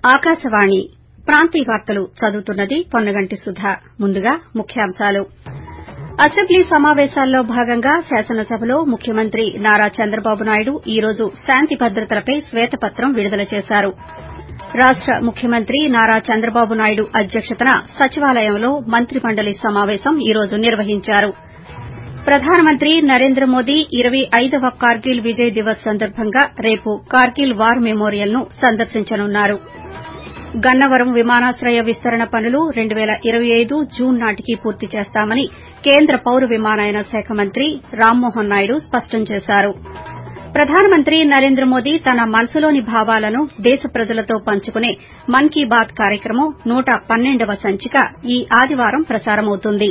ఆకాశవాణి ప్రాంతీయ వార్తలు చదువుతున్నది పొన్నగంటి సుధ ముందుగా ముఖ్యాంశాలు అసెంబ్లీ సమావేశాల్లో భాగంగా శాసనసభలో ముఖ్యమంత్రి నారా చంద్రబాబు నాయుడు ఈ రోజు శాంతి భద్రతలపై శ్వేతపత్రం విడుదల చేశారు రాష్ట ముఖ్యమంత్రి నారా చంద్రబాబు నాయుడు అధ్యక్షతన సచివాలయంలో మంత్రి మండలి సమావేశం ఈ రోజు నిర్వహించారు ప్రధానమంత్రి నరేంద్ర మోదీ ఇరవై ఐదవ కార్గిల్ విజయ్ దివస్ సందర్భంగా రేపు కార్గిల్ వార్ మెమోరియల్ ను సందర్శించనున్నారు గన్నవరం విమానాశ్రయ విస్తరణ పనులు రెండు పేల ఇరవై ఐదు జూన్ నాటికి పూర్తి చేస్తామని కేంద్ర పౌర విమానయాన శాఖ మంత్రి రామ్మోహన్ నాయుడు స్పష్టం చేశారు ప్రధానమంత్రి నరేంద్ర మోదీ తన మనసులోని భావాలను దేశ ప్రజలతో పంచుకునే మన్ కీ బాత్ కార్యక్రమం నూట పన్నెండవ సంచిక ఈ ఆదివారం ప్రసారమవుతుంది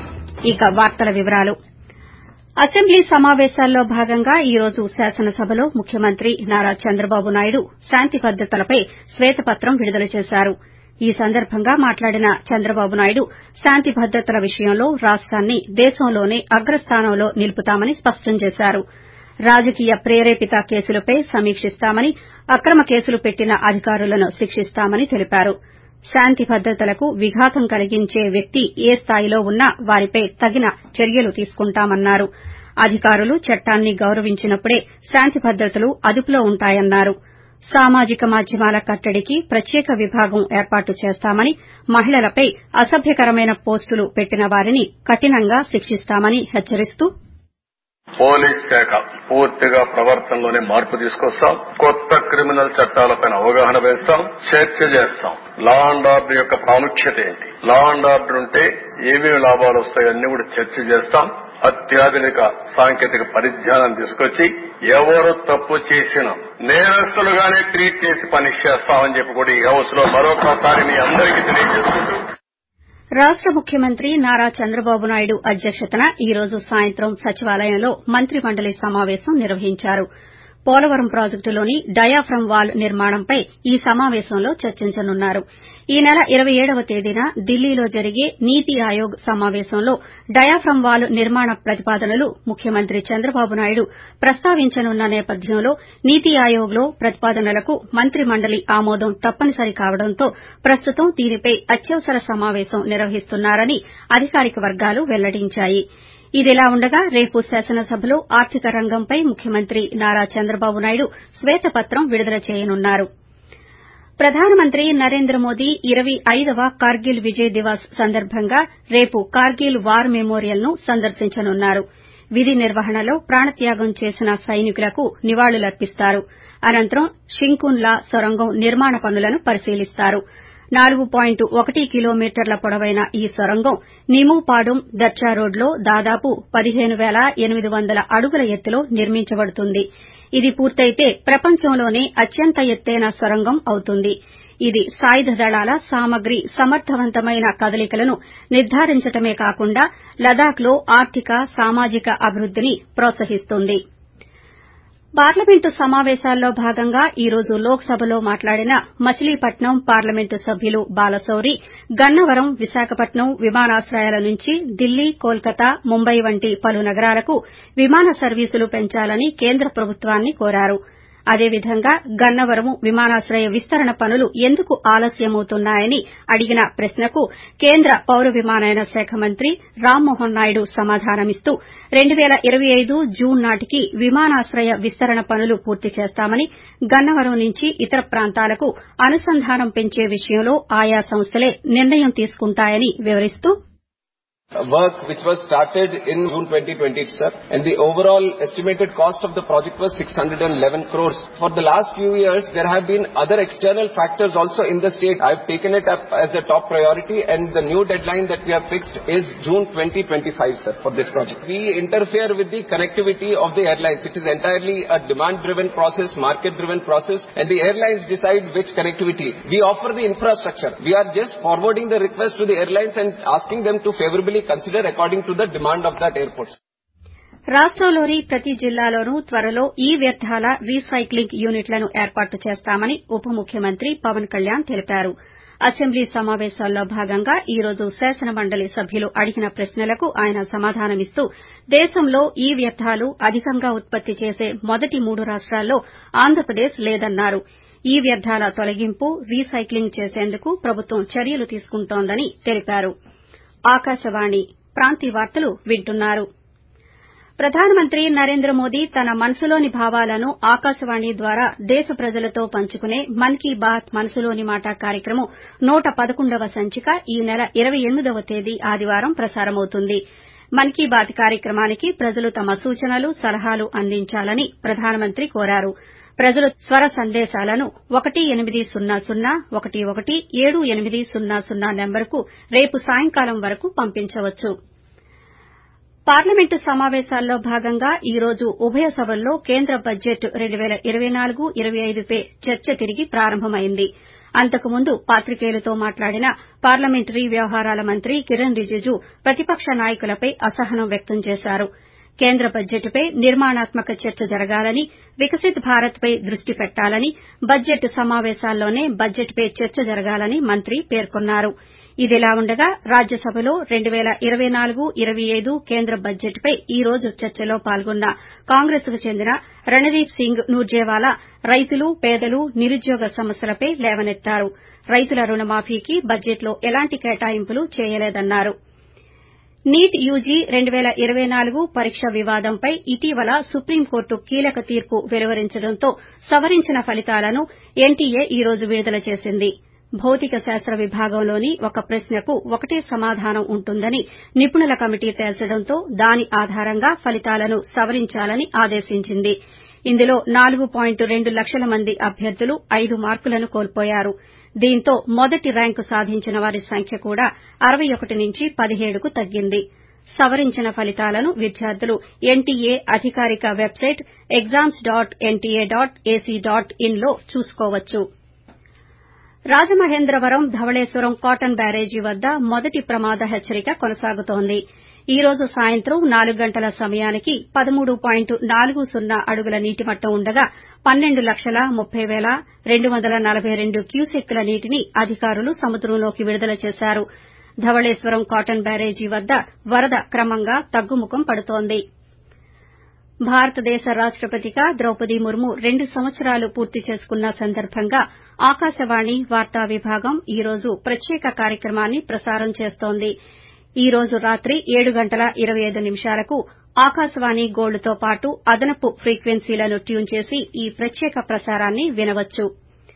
అసెంబ్లీ సమావేశాల్లో భాగంగా ఈ రోజు శాసనసభలో ముఖ్యమంత్రి నారా చంద్రబాబు నాయుడు శాంతి భద్రతలపై శ్వేతపత్రం విడుదల చేశారు ఈ సందర్భంగా మాట్లాడిన చంద్రబాబు నాయుడు శాంతి భద్రతల విషయంలో రాష్టాన్ని దేశంలోనే అగ్రస్థానంలో నిలుపుతామని స్పష్టం చేశారు రాజకీయ ప్రేరేపిత కేసులపై సమీకిస్తామని అక్రమ కేసులు పెట్టిన అధికారులను శిక్షిస్తామని తెలిపారు శాంతి భద్రతలకు విఘాతం కలిగించే వ్యక్తి ఏ స్థాయిలో ఉన్నా వారిపై తగిన చర్యలు తీసుకుంటామన్నారు అధికారులు చట్టాన్ని గౌరవించినప్పుడే శాంతి భద్రతలు అదుపులో ఉంటాయన్నారు సామాజిక మాధ్యమాల కట్టడికి ప్రత్యేక విభాగం ఏర్పాటు చేస్తామని మహిళలపై అసభ్యకరమైన పోస్టులు పెట్టిన వారిని కఠినంగా శిక్షిస్తామని హెచ్చరిస్తూ పోలీస్ శాఖ పూర్తిగా ప్రవర్తనలోనే మార్పు తీసుకొస్తాం కొత్త క్రిమినల్ చట్టాలపైన అవగాహన వేస్తాం చర్చ చేస్తాం లా అండ్ ఆర్డర్ యొక్క ప్రాముఖ్యత ఏంటి లా అండ్ ఆర్డర్ ఉంటే ఏమేమి లాభాలు వస్తాయో అన్ని కూడా చర్చ చేస్తాం అత్యాధునిక సాంకేతిక పరిజ్ఞానం తీసుకొచ్చి ఎవరు తప్పు చేసిన నేరస్తులుగానే ట్రీట్ చేసి పనిష్ చేస్తామని చెప్పి కూడా ఈ హౌస్ లో మరొకసారి మీ అందరికీ తెలియజేసుకుంటూ రాష్ట ముఖ్యమంత్రి నారా చంద్రబాబు నాయుడు అధ్యక్షతన ఈ రోజు సాయంత్రం సచివాలయంలో మంత్రి మండలి సమావేశం నిర్వహించారు పోలవరం ప్రాజెక్టులోని డయాఫ్రమ్ వాల్ నిర్మాణంపై ఈ సమావేశంలో చర్చించనున్నారు ఈ నెల ఇరవై ఏడవ తేదీన ఢిల్లీలో జరిగే నీతి ఆయోగ్ సమావేశంలో డయాఫ్రమ్ వాల్ నిర్మాణ ప్రతిపాదనలు ముఖ్యమంత్రి చంద్రబాబు నాయుడు ప్రస్తావించనున్న నేపథ్యంలో నీతి ఆయోగ్ లో ప్రతిపాదనలకు మంత్రి మండలి ఆమోదం తప్పనిసరి కావడంతో ప్రస్తుతం దీనిపై అత్యవసర సమావేశం నిర్వహిస్తున్నారని అధికారిక వర్గాలు వెల్లడించాయి ఇదిలా ఉండగా రేపు శాసనసభలో ఆర్థిక రంగంపై ముఖ్యమంత్రి నారా చంద్రబాబు నాయుడు శ్వేతపత్రం విడుదల చేయనున్నారు ప్రధానమంత్రి నరేంద్ర మోదీ ఇరవై ఐదవ కార్గిల్ విజయ్ దివస్ సందర్భంగా రేపు కార్గిల్ వార్ మెమోరియల్ ను సందర్శించనున్నారు విధి నిర్వహణలో ప్రాణత్యాగం చేసిన సైనికులకు నివాళులర్పిస్తారు అనంతరం షింకున్లా సొరంగం నిర్మాణ పనులను పరిశీలిస్తారు నాలుగు పాయింట్ ఒకటి కిలోమీటర్ల పొడవైన ఈ సొరంగం నిముపాడుం దర్చా రోడ్లో దాదాపు పదిహేను పేల ఎనిమిది వందల అడుగుల ఎత్తులో నిర్మించబడుతుంది ఇది పూర్తయితే ప్రపంచంలోనే అత్యంత ఎత్తైన సొరంగం అవుతుంది ఇది సాయుధ దళాల సామగ్రి సమర్దవంతమైన కదలికలను నిర్దారించడమే కాకుండా లదాఖ్లో ఆర్థిక సామాజిక అభివృద్దిని ప్రోత్సహిస్తుంది పార్లమెంటు సమావేశాల్లో భాగంగా ఈ రోజు లోక్సభలో మాట్లాడిన మచిలీపట్నం పార్లమెంటు సభ్యులు బాలశౌరి గన్నవరం విశాఖపట్నం విమానాశ్రయాల నుంచి ఢిల్లీ కోల్కతా ముంబై వంటి పలు నగరాలకు విమాన సర్వీసులు పెంచాలని కేంద్ర ప్రభుత్వాన్ని కోరారు అదేవిధంగా గన్నవరం విమానాశ్రయ విస్తరణ పనులు ఎందుకు ఆలస్యమవుతున్నాయని అడిగిన ప్రశ్నకు కేంద్ర పౌర విమానయాన శాఖ మంత్రి రామ్మోహన్ నాయుడు సమాధానమిస్తూ రెండు పేల ఇరవై ఐదు జూన్ నాటికి విమానాశ్రయ విస్తరణ పనులు పూర్తి చేస్తామని గన్నవరం నుంచి ఇతర ప్రాంతాలకు అనుసంధానం పెంచే విషయంలో ఆయా సంస్థలే నిర్ణయం తీసుకుంటాయని వివరిస్తూ work which was started in June 2020 itself and the overall estimated cost of the project was 611 crores. For the last few years there have been other external factors also in the state. I've taken it up as a top priority and the new deadline that we have fixed is June 2025 sir for this project. We interfere with the connectivity of the airlines. It is entirely a demand driven process, market driven process and the airlines decide which connectivity. We offer the infrastructure. We are just forwarding the request to the airlines and asking them to favorably consider according to the demand of that airport. రాష్టంలోని ప్రతి జిల్లాలోనూ త్వరలో ఈ వ్యర్థాల recycling యూనిట్లను ఏర్పాటు చేస్తామని ఉప ముఖ్యమంత్రి పవన్ కళ్యాణ్ తెలిపారు అసెంబ్లీ సమావేశాల్లో భాగంగా ఈ రోజు శాసనమండలి సభ్యులు అడిగిన ప్రశ్నలకు ఆయన సమాధానమిస్తూ దేశంలో ఈ వ్యర్థాలు అధికంగా ఉత్పత్తి చేసే మొదటి మూడు రాష్టాల్లో ఆంధ్రప్రదేశ్ లేదన్నారు ఈ వ్యర్థాల తొలగింపు రీసైక్లింగ్ చేసేందుకు ప్రభుత్వం చర్యలు తీసుకుంటోందని తెలిపారు ఆకాశవాణి ప్రాంతీయ వార్తలు వింటున్నారు ప్రధానమంత్రి నరేంద్ర మోదీ తన మనసులోని భావాలను ఆకాశవాణి ద్వారా దేశ ప్రజలతో పంచుకునే మన్ కీ బాత్ మనసులోని మాట కార్యక్రమం నూట పదకొండవ సంచిక ఈ నెల ఇరవై ఎనిమిదవ తేదీ ఆదివారం ప్రసారమవుతుంది మన్ కీ బాత్ కార్యక్రమానికి ప్రజలు తమ సూచనలు సలహాలు అందించాలని ప్రధానమంత్రి కోరారు ప్రజలు స్వర సందేశాలను ఒకటి ఎనిమిది సున్నా సున్నా ఒకటి ఒకటి ఏడు ఎనిమిది సున్నా సున్నా నెంబరుకు రేపు సాయంకాలం వరకు పంపించవచ్చు పార్లమెంటు సమావేశాల్లో భాగంగా ఈ రోజు ఉభయ సభల్లో కేంద్ర బడ్జెట్ రెండు పేల ఇరవై నాలుగు ఇరవై ఐదుపై చర్చ తిరిగి ప్రారంభమైంది అంతకుముందు పాత్రికేయులతో మాట్లాడిన పార్లమెంటరీ వ్యవహారాల మంత్రి కిరణ్ రిజిజు ప్రతిపక్ష నాయకులపై అసహనం వ్యక్తం చేశారు కేంద్ర బడ్జెట్పై నిర్మాణాత్మక చర్చ జరగాలని వికసిత్ భారత్పై దృష్టి పెట్టాలని బడ్జెట్ సమావేశాల్లోనే బడ్జెట్పై చర్చ జరగాలని మంత్రి పేర్కొన్నారు ఇదిలా ఉండగా రాజ్యసభలో రెండు పేల ఇరవై నాలుగు ఇరవై ఐదు కేంద్ర బడ్జెట్పై ఈ రోజు చర్చలో పాల్గొన్న కాంగ్రెస్ కు చెందిన రణదీప్ సింగ్ నూర్జేవాలా రైతులు పేదలు నిరుద్యోగ సమస్యలపై లేవనెత్తారు రైతుల రుణమాఫీకి బడ్జెట్లో ఎలాంటి కేటాయింపులు చేయలేదన్నారు నీట్ యూజీ రెండు పేల ఇరవై నాలుగు పరీక్ష వివాదంపై ఇటీవల సుప్రీంకోర్టు కీలక తీర్పు వెలువరించడంతో సవరించిన ఫలితాలను ఎన్టీఏ ఈ రోజు విడుదల చేసింది భౌతిక శాస్త్ర విభాగంలోని ఒక ప్రశ్నకు ఒకటే సమాధానం ఉంటుందని నిపుణుల కమిటీ తేల్చడంతో దాని ఆధారంగా ఫలితాలను సవరించాలని ఆదేశించింది ఇందులో నాలుగు పాయింట్ రెండు లక్షల మంది అభ్యర్థులు ఐదు మార్కులను కోల్పోయారు దీంతో మొదటి ర్యాంకు సాధించిన వారి సంఖ్య కూడా అరవై ఒకటి నుంచి పదిహేడుకు తగ్గింది సవరించిన ఫలితాలను విద్యార్థులు ఎన్టీఏ అధికారిక website exams dot NTA dot AC dot in లో చూసుకోవచ్చు రాజమహేంద్రవరం ధవళేశ్వరం కాటన్ బ్యారేజీ వద్ద మొదటి ప్రమాద హెచ్చరిక కొనసాగుతోంది ఈ రోజు సాయంత్రం నాలుగు గంటల సమయానికి పదమూడు పాయింట్ నాలుగు సున్నా అడుగుల నీటిమట్టం ఉండగా పన్నెండు లక్షల ముప్పై పేల రెండు వందల నలబై రెండు క్యూసెక్కుల నీటిని అధికారులు సముద్రంలోకి విడుదల చేశారు ధవళేశ్వరం కాటన్ బ్యారేజీ వద్ద వరద క్రమంగా తగ్గుముఖం పడుతోంది భారతదేశ రాష్టపతిగా ద్రౌపది ముర్ము రెండు సంవత్సరాలు పూర్తి చేసుకున్న సందర్భంగా ఆకాశవాణి వార్తా విభాగం ఈ రోజు ప్రత్యేక కార్యక్రమాన్ని ప్రసారం చేస్తోంది ఈ రోజు రాత్రి ఏడు గంటల ఇరవై ఐదు నిమిషాలకు ఆకాశవాణి గోల్డ్తో పాటు అదనపు ఫ్రీక్వెన్సీలను ట్యూన్ చేసి ఈ ప్రత్యేక ప్రసారాన్ని వినవచ్చు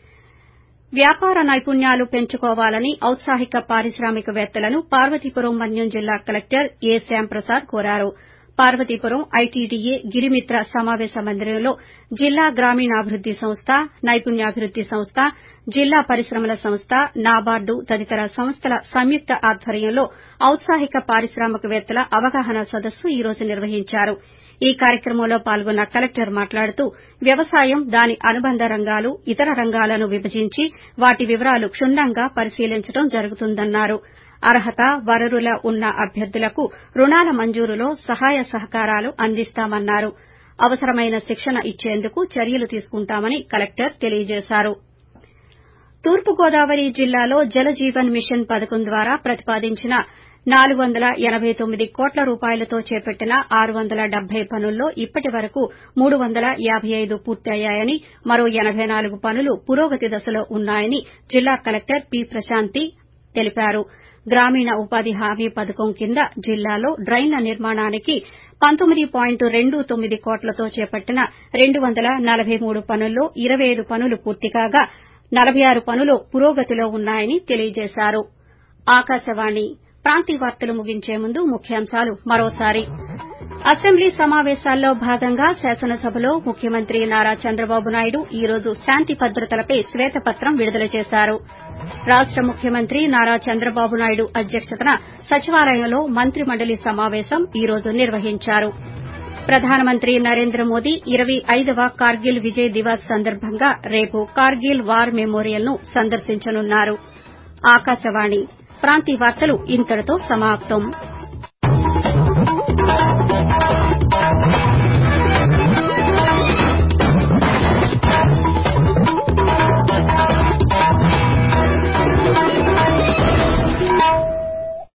వ్యాపార నైపుణ్యాలు పెంచుకోవాలని ఔత్సాహిక పారిశ్రామికవేత్తలను పార్వతీపురం మన్యం జిల్లా కలెక్టర్ ఏ శ్యాంప్రసాద్ కోరారు పార్వతీపురం ఐటీడీఏ గిరిమిత్ర సమావేశ మందిరంలో జిల్లా గ్రామీణాభివృద్ది సంస్థ నైపుణ్యాభివృద్ది సంస్థ జిల్లా పరిశ్రమల సంస్థ నాబార్డు తదితర సంస్థల సంయుక్త ఆధ్వర్యంలో ఔత్సాహిక పారిశ్రామికవేత్తల అవగాహన సదస్సు ఈ రోజు నిర్వహించారు ఈ కార్యక్రమంలో పాల్గొన్న కలెక్టర్ మాట్లాడుతూ వ్యవసాయం దాని అనుబంధ రంగాలు ఇతర రంగాలను విభజించి వాటి వివరాలు క్షుణ్ణంగా పరిశీలించడం జరుగుతుందన్నారు అర్హత వనరుల ఉన్న అభ్యర్థులకు రుణాల మంజూరులో సహాయ సహకారాలు అందిస్తామన్నారు అవసరమైన శిక్షణ ఇచ్చేందుకు చర్యలు తీసుకుంటామని కలెక్టర్ తెలియజేశారు తూర్పుగోదావరి జిల్లాలో జలజీవన్ మిషన్ పథకం ద్వారా ప్రతిపాదించిన నాలుగు వందల ఎనబై తొమ్మిది కోట్ల రూపాయలతో చేపట్టిన ఆరు వందల డెబ్బై పనుల్లో ఇప్పటి వరకు మూడు వందల యాబై ఐదు పూర్తయ్యాయని మరో ఎనబై నాలుగు పనులు పురోగతి దశలో ఉన్నాయని జిల్లా కలెక్టర్ పి ప్రశాంతి తెలిపారు గ్రామీణ ఉపాధి హామీ పథకం కింద జిల్లాలో డ్రైన్ల నిర్మాణానికి పంతొమ్మిది పాయింట్ రెండు తొమ్మిది కోట్లతో చేపట్టిన రెండు వందల నలబై మూడు పనుల్లో ఇరవై ఐదు పనులు పూర్తి కాగా నలబై ఆరు పనులు పురోగతిలో ఉన్నాయని తెలియజేశారు ఆకాశవాణి ప్రాంతీయ వార్తలు ముగించే ముందు ముఖ్యాంశాలు మరోసారి అసెంబ్లీ సమావేశాల్లో భాగంగా శాసనసభలో ముఖ్యమంత్రి నారా చంద్రబాబు నాయుడు ఈ రోజు శాంతి భద్రతలపై శ్వేతపత్రం విడుదల చేశారు రాష్ట ముఖ్యమంత్రి నారా చంద్రబాబు నాయుడు అధ్యక్షతన సచివాలయంలో మంత్రి మండలి సమావేశం ఈ రోజు నిర్వహించారు ప్రధానమంత్రి నరేంద్ర మోదీ ఇరవై ఐదవ కార్గిల్ విజయ్ దివాస్ సందర్భంగా రేపు కార్గిల్ వార్ మెమోరియల్ ను సందర్శించనున్నారు ఆకాశవాణి ప్రాంతీయ వార్తలు ఇంతటితో సమాప్తం